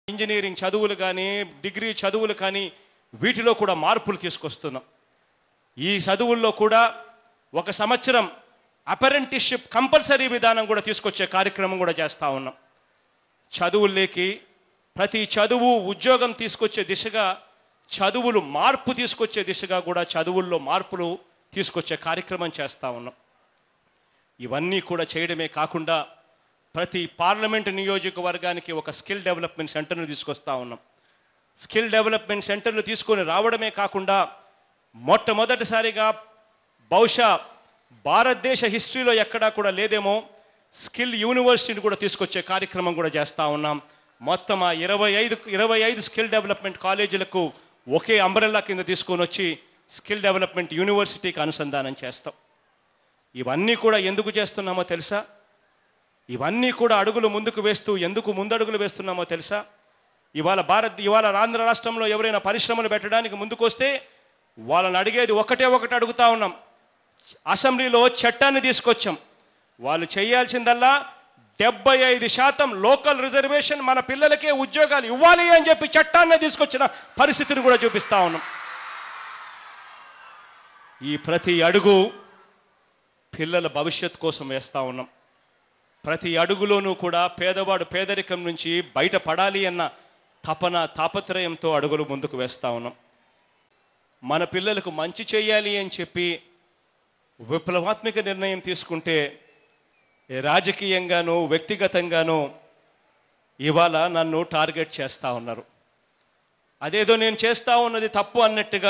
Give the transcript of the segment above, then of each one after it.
engineering చదువులు కానీ degree చదువులు కానీ వీటిలో కూడా మార్పులు తీసుకొస్తున్నాం ఈ చదువుల్లో కూడా ఒక సంవత్సరం అపరెంటిస్షిప్ కంపల్సరీ విధానం కూడా తీసుకొచ్చే కార్యక్రమం కూడా చేస్తా ఉన్నాం చదువుల్లోకి ప్రతి చదువు ఉద్యోగం తీసుకొచ్చే దిశగా చదువులు మార్పు తీసుకొచ్చే దిశగా కూడా చదువుల్లో మార్పులు తీసుకొచ్చే కార్యక్రమం చేస్తా ఉన్నాం ఇవన్నీ కూడా చేయడమే కాకుండా ప్రతి పార్లమెంటు నియోజకవర్గానికి ఒక స్కిల్ డెవలప్మెంట్ సెంటర్ను తీసుకొస్తా ఉన్నాం స్కిల్ డెవలప్మెంట్ సెంటర్లు తీసుకొని రావడమే కాకుండా మొట్టమొదటిసారిగా బహుశా భారతదేశ హిస్టరీలో ఎక్కడా కూడా లేదేమో స్కిల్ యూనివర్సిటీని కూడా తీసుకొచ్చే కార్యక్రమం కూడా చేస్తా ఉన్నాం మొత్తం ఆ ఇరవై ఐదు ఇరవై ఐదు స్కిల్ డెవలప్మెంట్ కాలేజీలకు ఒకే అంబ్రెల్లా కింద తీసుకొని వచ్చి స్కిల్ డెవలప్మెంట్ యూనివర్సిటీకి అనుసంధానం చేస్తాం ఇవన్నీ కూడా ఎందుకు చేస్తున్నామో తెలుసా ఇవన్నీ కూడా అడుగులు ముందుకు వేస్తూ ఎందుకు ముందడుగులు వేస్తున్నామో తెలుసా ఇవాళ భారత్ ఇవాళ ఆంధ్ర రాష్ట్రంలో ఎవరైనా పరిశ్రమలు పెట్టడానికి ముందుకొస్తే వాళ్ళని అడిగేది ఒకటే ఒకటి అడుగుతా ఉన్నాం అసెంబ్లీలో చట్టాన్ని తీసుకొచ్చాం వాళ్ళు చేయాల్సిందల్లా డెబ్బై ఐదు శాతం లోకల్ రిజర్వేషన్ మన పిల్లలకే ఉద్యోగాలు ఇవ్వాలి అని చెప్పి చట్టాన్ని తీసుకొచ్చిన పరిస్థితిని కూడా చూపిస్తా ఉన్నాం ఈ ప్రతి అడుగు పిల్లల భవిష్యత్ కోసం వేస్తా ఉన్నాం ప్రతి అడుగులోనూ కూడా పేదవాడు పేదరికం నుంచి బయటపడాలి అన్న తపన తాపత్రయంతో అడుగులు ముందుకు వేస్తా ఉన్నాం మన పిల్లలకు మంచి చేయాలి అని చెప్పి విప్లవాత్మక నిర్ణయం తీసుకుంటే రాజకీయంగానూ వ్యక్తిగతంగానూ ఇవాళ నన్ను టార్గెట్ చేస్తా ఉన్నారు అదేదో నేను చేస్తా ఉన్నది తప్పు అన్నట్టుగా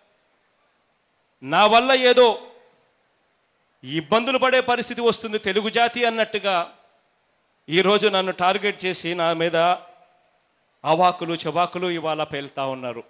నా వల్ల ఏదో ఇబ్బందులు పడే పరిస్థితి వస్తుంది తెలుగు జాతి అన్నట్టుగా ఈరోజు నన్ను టార్గెట్ చేసి నా మీద అవాకులు చవాకులు ఇవాళ పేలుతా ఉన్నారు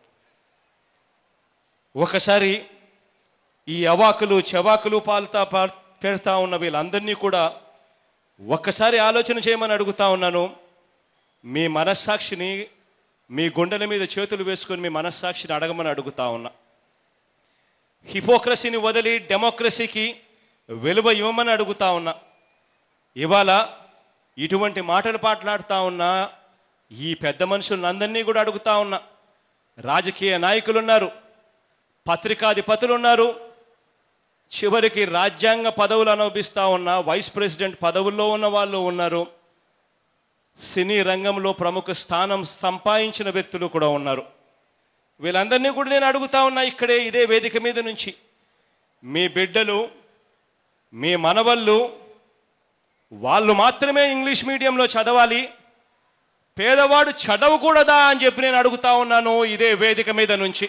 ఒకసారి ఈ అవాకులు చవాకులు పాలుతా పా- పెడతా ఉన్న వీళ్ళందరినీ కూడా ఒక్కసారి ఆలోచన చేయమని అడుగుతా ఉన్నాను మీ మనస్సాక్షిని మీ గుండెల మీద చేతులు వేసుకొని మీ మనస్సాక్షిని అడగమని అడుగుతా ఉన్నా హిపోక్రసీని వదిలి డెమోక్రసీకి విలువ ఇవ్వమని అడుగుతా ఉన్నా ఇవాళ ఇటువంటి మాటలు మాట్లాడుతా ఉన్నా ఈ పెద్ద మనుషులందరినీ కూడా అడుగుతా ఉన్నా రాజకీయ నాయకులు ఉన్నారు పత్రికాధిపతులు ఉన్నారు చివరికి రాజ్యాంగ పదవులు అనుభవిస్తా ఉన్న వైస్ ప్రెసిడెంట్ పదవుల్లో ఉన్న వాళ్ళు ఉన్నారు సినీ రంగంలో ప్రముఖ స్థానం సంపాదించిన వ్యక్తులు కూడా ఉన్నారు వీళ్ళందరినీ కూడా నేను అడుగుతా ఉన్నా ఇక్కడే ఇదే వేదిక మీద నుంచి మీ బిడ్డలు మీ మనవళ్ళు వాళ్ళు మాత్రమే ఇంగ్లీష్ మీడియంలో చదవాలి పేదవాడు చదవకూడదా అని చెప్పి నేను అడుగుతా ఉన్నాను ఇదే వేదిక మీద నుంచి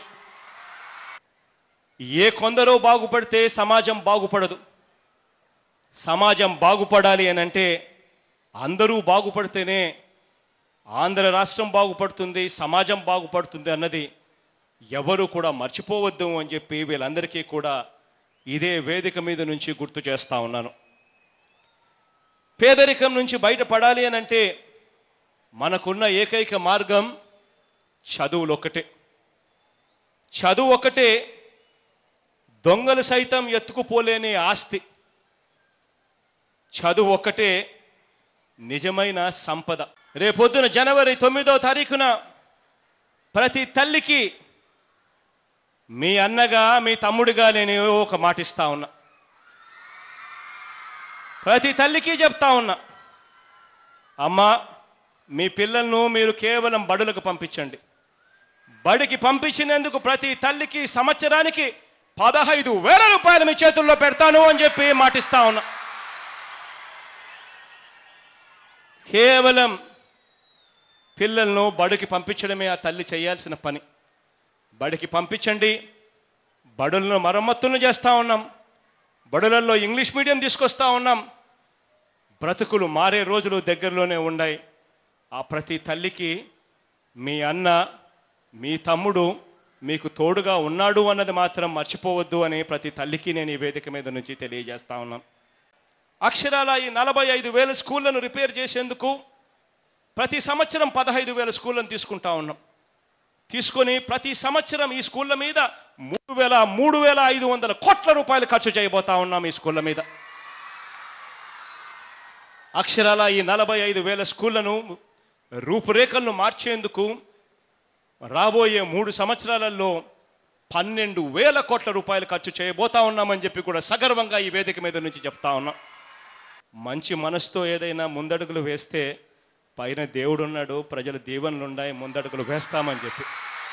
ఏ కొందరో బాగుపడితే సమాజం బాగుపడదు సమాజం బాగుపడాలి అని అంటే అందరూ బాగుపడితేనే ఆంధ్ర రాష్ట్రం బాగుపడుతుంది సమాజం బాగుపడుతుంది అన్నది ఎవరు కూడా మర్చిపోవద్దు అని చెప్పి వీళ్ళందరికీ కూడా ఇదే వేదిక మీద నుంచి గుర్తు చేస్తా ఉన్నాను పేదరికం నుంచి బయటపడాలి అని అంటే మనకున్న ఏకైక మార్గం చదువులు ఒక్కటే చదువు ఒకటే దొంగలు సైతం ఎత్తుకుపోలేని ఆస్తి చదువు ఒక్కటే నిజమైన సంపద రేపొద్దున జనవరి తొమ్మిదో తారీఖున ప్రతి తల్లికి మీ అన్నగా మీ తమ్ముడిగా నేను ఒక మాట ఇస్తా ఉన్నా ప్రతి తల్లికి చెప్తా ఉన్నా అమ్మా మీ పిల్లలను మీరు కేవలం బడులకు పంపించండి బడికి పంపించినందుకు ప్రతి తల్లికి సంవత్సరానికి పదహైదు వేల రూపాయలు మీ చేతుల్లో పెడతాను అని చెప్పి మాటిస్తా ఉన్నా కేవలం పిల్లలను బడికి పంపించడమే ఆ తల్లి చేయాల్సిన పని బడికి పంపించండి బడులను మరమ్మతులను చేస్తా ఉన్నాం బడులలో ఇంగ్లీష్ మీడియం తీసుకొస్తా ఉన్నాం బ్రతుకులు మారే రోజులు దగ్గరలోనే ఉన్నాయి ఆ ప్రతి తల్లికి మీ అన్న మీ తమ్ముడు మీకు తోడుగా ఉన్నాడు అన్నది మాత్రం మర్చిపోవద్దు అని ప్రతి తల్లికి నేను ఈ వేదిక మీద నుంచి తెలియజేస్తా ఉన్నాను అక్షరాల ఈ నలభై ఐదు వేల స్కూళ్లను రిపేర్ చేసేందుకు ప్రతి సంవత్సరం పదహైదు వేల స్కూళ్ళను తీసుకుంటా ఉన్నాం తీసుకొని ప్రతి సంవత్సరం ఈ స్కూళ్ళ మీద మూడు వేల మూడు వేల ఐదు వందల కోట్ల రూపాయలు ఖర్చు చేయబోతా ఉన్నాం ఈ స్కూళ్ళ మీద అక్షరాల ఈ నలభై ఐదు వేల స్కూళ్లను రూపురేఖలను మార్చేందుకు రాబోయే మూడు సంవత్సరాలలో పన్నెండు వేల కోట్ల రూపాయలు ఖర్చు చేయబోతా ఉన్నామని చెప్పి కూడా సగర్వంగా ఈ వేదిక మీద నుంచి చెప్తా ఉన్నాం మంచి మనసుతో ఏదైనా ముందడుగులు వేస్తే పైన దేవుడు ఉన్నాడు ప్రజల దీవెనలు ఉన్నాయి ముందడుగులు వేస్తామని చెప్పి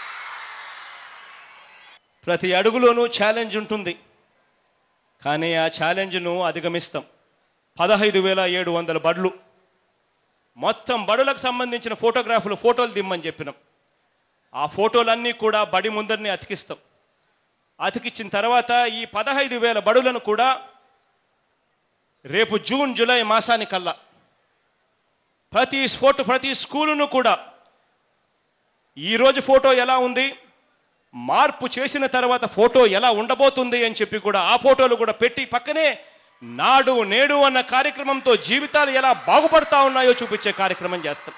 ప్రతి అడుగులోనూ ఛాలెంజ్ ఉంటుంది కానీ ఆ ఛాలెంజ్ను అధిగమిస్తాం పదహైదు వేల ఏడు వందల బడులు మొత్తం బడులకు సంబంధించిన ఫోటోగ్రాఫ్లు ఫోటోలు దిమ్మని చెప్పినాం ఆ ఫోటోలన్నీ కూడా బడి ముందరిని అతికిస్తాం అతికిచ్చిన తర్వాత ఈ పదహైదు వేల బడులను కూడా రేపు జూన్ జూలై మాసానికల్లా ప్రతి ఫోటో ప్రతి స్కూలును కూడా ఈరోజు ఫోటో ఎలా ఉంది మార్పు చేసిన తర్వాత ఫోటో ఎలా ఉండబోతుంది అని చెప్పి కూడా ఆ ఫోటోలు కూడా పెట్టి పక్కనే నాడు నేడు అన్న కార్యక్రమంతో జీవితాలు ఎలా బాగుపడతా ఉన్నాయో చూపించే కార్యక్రమం చేస్తాం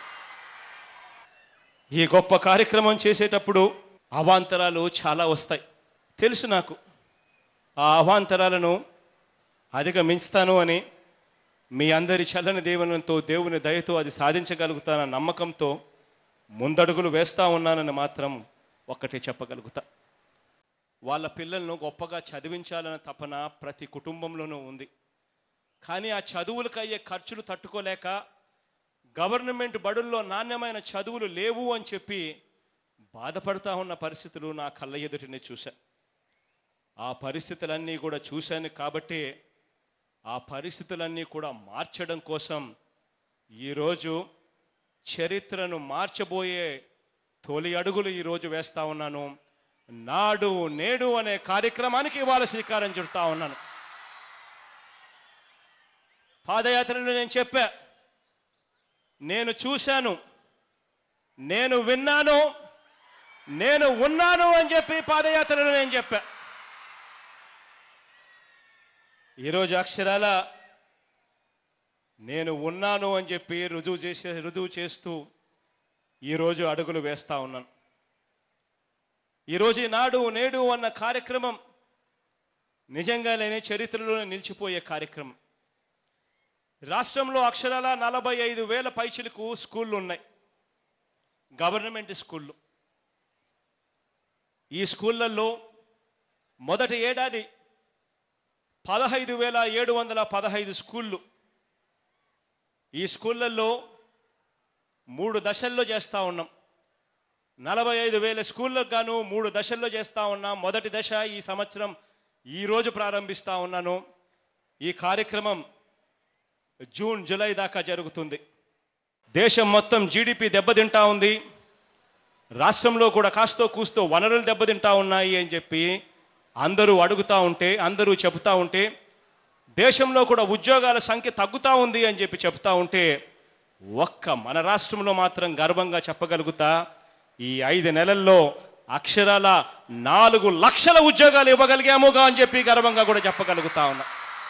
ఈ గొప్ప కార్యక్రమం చేసేటప్పుడు అవాంతరాలు చాలా వస్తాయి తెలుసు నాకు ఆ అవాంతరాలను అధిగమించుతాను అని మీ అందరి చల్లని దేవునితో దేవుని దయతో అది సాధించగలుగుతానన్న నమ్మకంతో ముందడుగులు వేస్తా ఉన్నానని మాత్రం ఒక్కటే చెప్పగలుగుతా వాళ్ళ పిల్లలను గొప్పగా చదివించాలన్న తపన ప్రతి కుటుంబంలోనూ ఉంది కానీ ఆ చదువులకు అయ్యే ఖర్చులు తట్టుకోలేక గవర్నమెంట్ బడుల్లో నాణ్యమైన చదువులు లేవు అని చెప్పి బాధపడతా ఉన్న పరిస్థితులు నా కళ్ళ ఎదుటినే చూశా ఆ పరిస్థితులన్నీ కూడా చూశాను కాబట్టి ఆ పరిస్థితులన్నీ కూడా మార్చడం కోసం ఈరోజు చరిత్రను మార్చబోయే తొలి అడుగులు ఈరోజు వేస్తా ఉన్నాను నాడు నేడు అనే కార్యక్రమానికి ఇవాళ శ్రీకారం చుడతా ఉన్నాను పాదయాత్రలో నేను చెప్పా నేను చూశాను నేను విన్నాను నేను ఉన్నాను అని చెప్పి పాదయాత్రలో నేను చెప్పా ఈరోజు అక్షరాల నేను ఉన్నాను అని చెప్పి రుజువు చేసే రుజువు చేస్తూ ఈరోజు అడుగులు వేస్తా ఉన్నాను ఈరోజు ఈ నాడు నేడు అన్న కార్యక్రమం నిజంగానే చరిత్రలో నిలిచిపోయే కార్యక్రమం రాష్ట్రంలో అక్షరాల నలభై ఐదు వేల పైచిలకు స్కూళ్ళు ఉన్నాయి గవర్నమెంట్ స్కూళ్ళు ఈ స్కూళ్ళల్లో మొదటి ఏడాది పదహైదు వేల ఏడు వందల పదహైదు స్కూళ్ళు ఈ స్కూళ్ళల్లో మూడు దశల్లో చేస్తూ ఉన్నాం నలభై ఐదు వేల స్కూళ్ళకు గాను మూడు దశల్లో చేస్తూ ఉన్నాం మొదటి దశ ఈ సంవత్సరం ఈ రోజు ప్రారంభిస్తా ఉన్నాను ఈ కార్యక్రమం జూన్ జూలై దాకా జరుగుతుంది దేశం మొత్తం జీడిపి దెబ్బతింటా ఉంది రాష్ట్రంలో కూడా కాస్తో కూస్తో వనరులు దెబ్బతింటా ఉన్నాయి అని చెప్పి అందరూ అడుగుతా ఉంటే అందరూ చెబుతా ఉంటే దేశంలో కూడా ఉద్యోగాల సంఖ్య తగ్గుతా ఉంది అని చెప్పి చెప్తా ఉంటే ఒక్క మన రాష్ట్రంలో మాత్రం గర్వంగా చెప్పగలుగుతా ఈ ఐదు నెలల్లో అక్షరాల నాలుగు లక్షల ఉద్యోగాలు ఇవ్వగలిగాముగా అని చెప్పి గర్వంగా కూడా చెప్పగలుగుతా ఉన్నా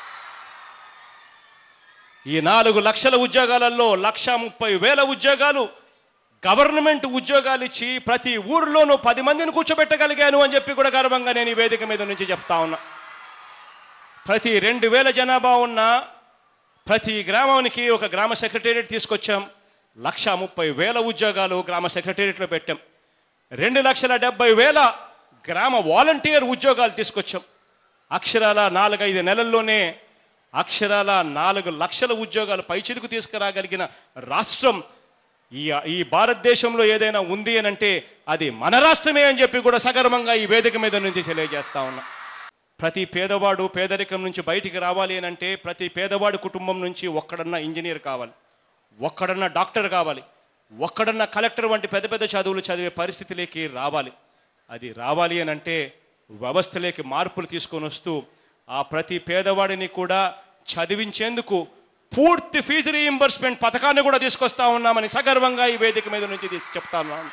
ఈ నాలుగు లక్షల ఉద్యోగాలలో లక్ష ముప్పై వేల ఉద్యోగాలు గవర్నమెంట్ ఉద్యోగాలు ఇచ్చి ప్రతి ఊరిలోనూ పది మందిని కూర్చోబెట్టగలిగాను అని చెప్పి కూడా గర్వంగా నేను ఈ వేదిక మీద నుంచి చెప్తా ఉన్నా ప్రతి రెండు వేల జనాభా ఉన్న ప్రతి గ్రామానికి ఒక గ్రామ సెక్రటేరియట్ తీసుకొచ్చాం లక్ష ముప్పై వేల ఉద్యోగాలు గ్రామ సెక్రటేరియట్లో పెట్టాం రెండు లక్షల డెబ్బై వేల గ్రామ వాలంటీర్ ఉద్యోగాలు తీసుకొచ్చాం అక్షరాల నాలుగైదు నెలల్లోనే అక్షరాల నాలుగు లక్షల ఉద్యోగాలు పైచిలుకు తీసుకురాగలిగిన రాష్ట్రం ఈ ఈ భారతదేశంలో ఏదైనా ఉంది అని అంటే అది మన రాష్ట్రమే అని చెప్పి కూడా సగర్వంగా ఈ వేదిక మీద నుంచి తెలియజేస్తా ఉన్నా ప్రతి పేదవాడు పేదరికం నుంచి బయటికి రావాలి అని అంటే ప్రతి పేదవాడి కుటుంబం నుంచి ఒక్కడన్నా ఇంజనీర్ కావాలి ఒక్కడన్నా డాక్టర్ కావాలి ఒక్కడన్నా కలెక్టర్ వంటి పెద్ద పెద్ద చదువులు చదివే పరిస్థితిలోకి రావాలి అది రావాలి అని అంటే వ్యవస్థలోకి మార్పులు తీసుకొని వస్తూ ఆ ప్రతి పేదవాడిని కూడా చదివించేందుకు పూర్తి ఫీజు రీయింబర్స్మెంట్ పథకాన్ని కూడా తీసుకొస్తా ఉన్నామని సగర్వంగా ఈ వేదిక మీద నుంచి తీసి చెప్తా ఉన్నాను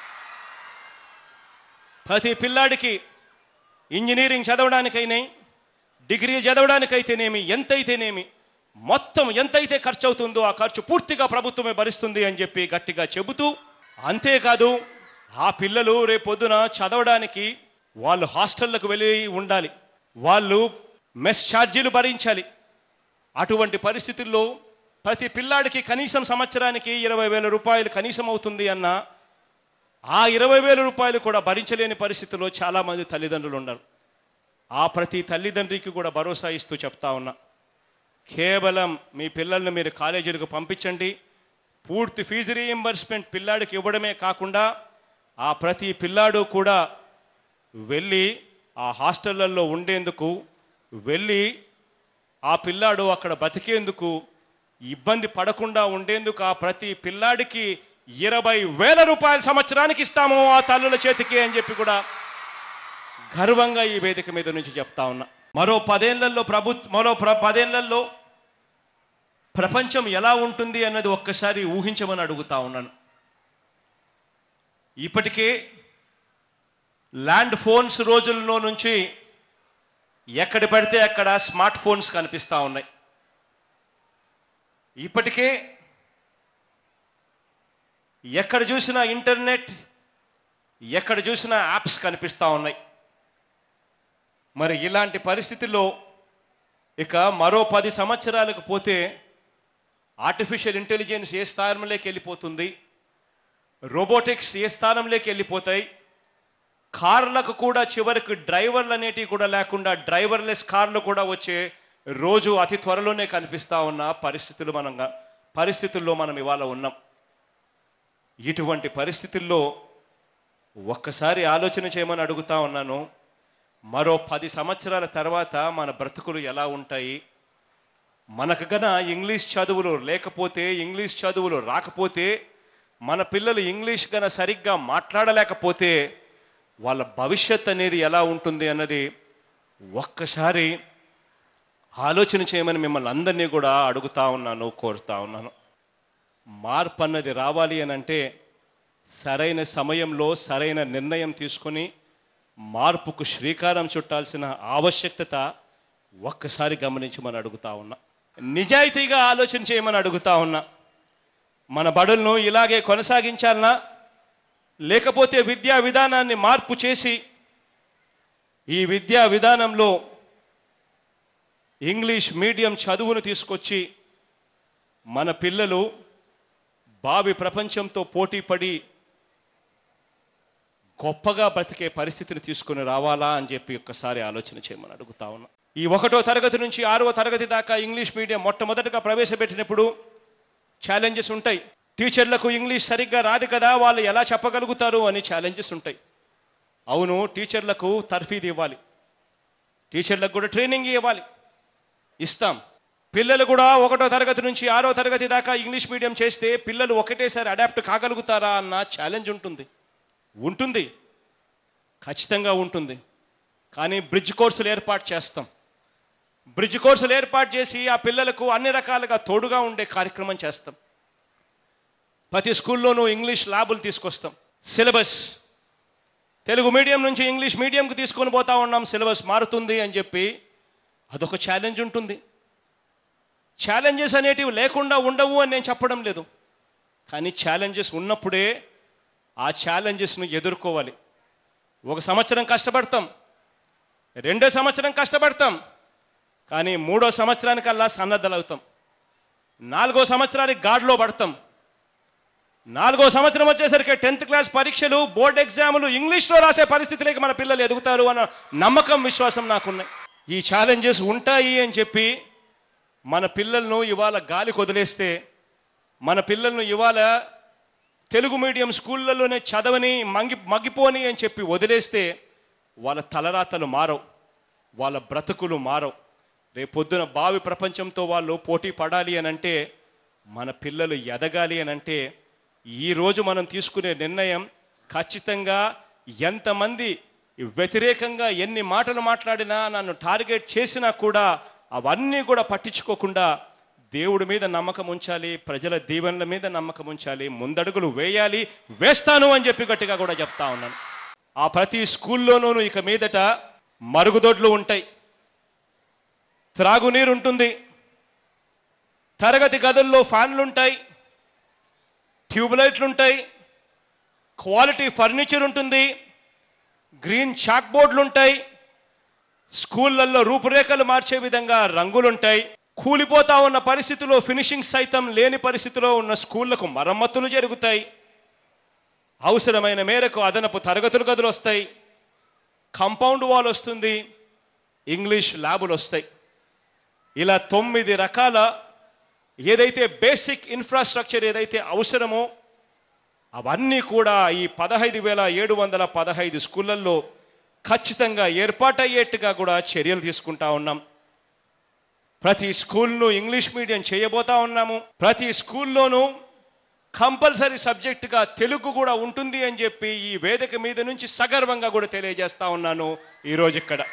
ప్రతి పిల్లాడికి ఇంజనీరింగ్ చదవడానికైనా డిగ్రీ చదవడానికైతేనేమి ఎంతైతేనేమి మొత్తం ఎంతైతే ఖర్చు అవుతుందో ఆ ఖర్చు పూర్తిగా ప్రభుత్వమే భరిస్తుంది అని చెప్పి గట్టిగా చెబుతూ అంతేకాదు ఆ పిల్లలు రేపొద్దున చదవడానికి వాళ్ళు హాస్టళ్లకు వెళ్ళి ఉండాలి వాళ్ళు మెస్ ఛార్జీలు భరించాలి అటువంటి పరిస్థితుల్లో ప్రతి పిల్లాడికి కనీసం సంవత్సరానికి ఇరవై వేల రూపాయలు కనీసం అవుతుంది అన్న ఆ ఇరవై వేల రూపాయలు కూడా భరించలేని పరిస్థితిలో చాలామంది తల్లిదండ్రులు ఉన్నారు ఆ ప్రతి తల్లిదండ్రికి కూడా భరోసా ఇస్తూ చెప్తా ఉన్నా కేవలం మీ పిల్లల్ని మీరు కాలేజీలకు పంపించండి పూర్తి ఫీజు రీఎంబర్స్మెంట్ పిల్లాడికి ఇవ్వడమే కాకుండా ఆ ప్రతి పిల్లాడు కూడా వెళ్ళి ఆ హాస్టళ్లలో ఉండేందుకు వెళ్ళి ఆ పిల్లాడు అక్కడ బతికేందుకు ఇబ్బంది పడకుండా ఉండేందుకు ఆ ప్రతి పిల్లాడికి ఇరవై వేల రూపాయల సంవత్సరానికి ఇస్తాము ఆ తల్లుల చేతికి అని చెప్పి కూడా గర్వంగా ఈ వేదిక మీద నుంచి చెప్తా ఉన్నా మరో పదేళ్లలో ప్రభుత్వ మరో ప్ర పదేళ్లలో ప్రపంచం ఎలా ఉంటుంది అన్నది ఒక్కసారి ఊహించమని అడుగుతా ఉన్నాను ఇప్పటికే ల్యాండ్ ఫోన్స్ రోజుల్లో నుంచి ఎక్కడ పడితే అక్కడ స్మార్ట్ ఫోన్స్ కనిపిస్తూ ఉన్నాయి ఇప్పటికే ఎక్కడ చూసినా ఇంటర్నెట్ ఎక్కడ చూసినా యాప్స్ కనిపిస్తూ ఉన్నాయి మరి ఇలాంటి పరిస్థితుల్లో ఇక మరో పది సంవత్సరాలకు పోతే ఆర్టిఫిషియల్ ఇంటెలిజెన్స్ ఏ స్థానంలోకి వెళ్ళిపోతుంది రోబోటిక్స్ ఏ స్థానంలోకి వెళ్ళిపోతాయి కార్లకు కూడా చివరికి డ్రైవర్లు అనేటివి కూడా లేకుండా డ్రైవర్లెస్ కార్లు కూడా వచ్చే రోజు అతి త్వరలోనే కనిపిస్తా ఉన్న పరిస్థితులు మనం గా- పరిస్థితుల్లో మనం ఇవాళ ఉన్నాం ఇటువంటి పరిస్థితుల్లో ఒక్కసారి ఆలోచన చేయమని అడుగుతా ఉన్నాను మరో పది సంవత్సరాల తర్వాత మన బ్రతుకులు ఎలా ఉంటాయి మనకు గన ఇంగ్లీష్ చదువులు లేకపోతే ఇంగ్లీష్ చదువులు రాకపోతే మన పిల్లలు ఇంగ్లీష్ గన సరిగ్గా మాట్లాడలేకపోతే వాళ్ళ భవిష్యత్ అనేది ఎలా ఉంటుంది అన్నది ఒక్కసారి ఆలోచన చేయమని మిమ్మల్ని అందరినీ కూడా అడుగుతా ఉన్నాను కోరుతా ఉన్నాను మార్పు అన్నది రావాలి అని అంటే సరైన సమయంలో సరైన నిర్ణయం తీసుకొని మార్పుకు శ్రీకారం చుట్టాల్సిన ఆవశ్యకత ఒక్కసారి గమనించమని అడుగుతా ఉన్నా నిజాయితీగా ఆలోచన చేయమని అడుగుతా ఉన్నా మన బడులను ఇలాగే కొనసాగించాలనా లేకపోతే విద్యా విధానాన్ని మార్పు చేసి ఈ విద్యా విధానంలో ఇంగ్లీష్ మీడియం చదువును తీసుకొచ్చి మన పిల్లలు భావి ప్రపంచంతో పోటీపడి గొప్పగా బ్రతికే పరిస్థితిని తీసుకుని రావాలా అని చెప్పి ఒక్కసారి ఆలోచన చేయమని అడుగుతా ఉన్నా ఈ ఒకటో తరగతి నుంచి ఆరవ తరగతి దాకా ఇంగ్లీష్ మీడియం మొట్టమొదటిగా ప్రవేశపెట్టినప్పుడు ఛాలెంజెస్ ఉంటాయి టీచర్లకు ఇంగ్లీష్ సరిగ్గా రాదు కదా వాళ్ళు ఎలా చెప్పగలుగుతారు అని ఛాలెంజెస్ ఉంటాయి అవును టీచర్లకు తర్ఫీదు ఇవ్వాలి టీచర్లకు కూడా ట్రైనింగ్ ఇవ్వాలి ఇస్తాం పిల్లలు కూడా ఒకటో తరగతి నుంచి ఆరో తరగతి దాకా ఇంగ్లీష్ మీడియం చేస్తే పిల్లలు ఒకటేసారి అడాప్ట్ కాగలుగుతారా అన్న ఛాలెంజ్ ఉంటుంది ఉంటుంది ఖచ్చితంగా ఉంటుంది కానీ బ్రిడ్జ్ కోర్సులు ఏర్పాటు చేస్తాం బ్రిడ్జ్ కోర్సులు ఏర్పాటు చేసి ఆ పిల్లలకు అన్ని రకాలుగా తోడుగా ఉండే కార్యక్రమం చేస్తాం ప్రతి స్కూల్లోనూ ఇంగ్లీష్ ల్యాబులు తీసుకొస్తాం సిలబస్ తెలుగు మీడియం నుంచి ఇంగ్లీష్ మీడియంకి తీసుకొని పోతా ఉన్నాం సిలబస్ మారుతుంది అని చెప్పి అదొక ఛాలెంజ్ ఉంటుంది ఛాలెంజెస్ అనేటివి లేకుండా ఉండవు అని నేను చెప్పడం లేదు కానీ ఛాలెంజెస్ ఉన్నప్పుడే ఆ ఛాలెంజెస్ను ఎదుర్కోవాలి ఒక సంవత్సరం కష్టపడతాం రెండో సంవత్సరం కష్టపడతాం కానీ మూడో సంవత్సరానికల్లా సన్నద్ధలవుతాం నాలుగో సంవత్సరానికి గాడిలో పడతాం నాలుగో సంవత్సరం వచ్చేసరికి టెన్త్ క్లాస్ పరీక్షలు బోర్డ్ ఎగ్జాములు ఇంగ్లీష్లో రాసే పరిస్థితిలోకి మన పిల్లలు ఎదుగుతారు అన్న నమ్మకం విశ్వాసం నాకున్నాయి ఈ ఛాలెంజెస్ ఉంటాయి అని చెప్పి మన పిల్లలను ఇవాళ గాలికి వదిలేస్తే మన పిల్లలను ఇవాళ తెలుగు మీడియం స్కూళ్ళలోనే చదవని మంగి మగ్గిపోని అని చెప్పి వదిలేస్తే వాళ్ళ తలరాతలు మారవు వాళ్ళ బ్రతుకులు మారవు రేపొద్దున భావి ప్రపంచంతో వాళ్ళు పోటీ పడాలి అని అంటే మన పిల్లలు ఎదగాలి అని అంటే ఈరోజు మనం తీసుకునే నిర్ణయం ఖచ్చితంగా ఎంతమంది వ్యతిరేకంగా ఎన్ని మాటలు మాట్లాడినా నన్ను టార్గెట్ చేసినా కూడా అవన్నీ కూడా పట్టించుకోకుండా దేవుడి మీద నమ్మకం ఉంచాలి ప్రజల దీవెనల మీద నమ్మకం ఉంచాలి ముందడుగులు వేయాలి వేస్తాను అని చెప్పి గట్టిగా కూడా చెప్తా ఉన్నాను ఆ ప్రతి స్కూల్లోనూ ఇక మీదట మరుగుదొడ్లు ఉంటాయి త్రాగునీరు ఉంటుంది తరగతి గదుల్లో ఫ్యాన్లు ఉంటాయి ట్యూబ్లైట్లు ఉంటాయి క్వాలిటీ ఫర్నిచర్ ఉంటుంది గ్రీన్ చాక్ బోర్డులు ఉంటాయి స్కూళ్ళల్లో రూపురేఖలు మార్చే విధంగా రంగులుంటాయి కూలిపోతా ఉన్న పరిస్థితిలో ఫినిషింగ్ సైతం లేని పరిస్థితిలో ఉన్న స్కూళ్లకు మరమ్మతులు జరుగుతాయి అవసరమైన మేరకు అదనపు తరగతులు గదులు వస్తాయి కంపౌండ్ వాల్ వస్తుంది ఇంగ్లీష్ ల్యాబులు వస్తాయి ఇలా తొమ్మిది రకాల ఏదైతే బేసిక్ ఇన్ఫ్రాస్ట్రక్చర్ ఏదైతే అవసరమో అవన్నీ కూడా ఈ పదహైదు వేల ఏడు వందల పదహైదు స్కూళ్ళల్లో ఖచ్చితంగా ఏర్పాటయ్యేట్టుగా కూడా చర్యలు తీసుకుంటా ఉన్నాం ప్రతి స్కూల్ను ఇంగ్లీష్ మీడియం చేయబోతా ఉన్నాము ప్రతి స్కూల్లోనూ కంపల్సరీ సబ్జెక్టుగా తెలుగు కూడా ఉంటుంది అని చెప్పి ఈ వేదిక మీద నుంచి సగర్వంగా కూడా తెలియజేస్తా ఉన్నాను ఈరోజు ఇక్కడ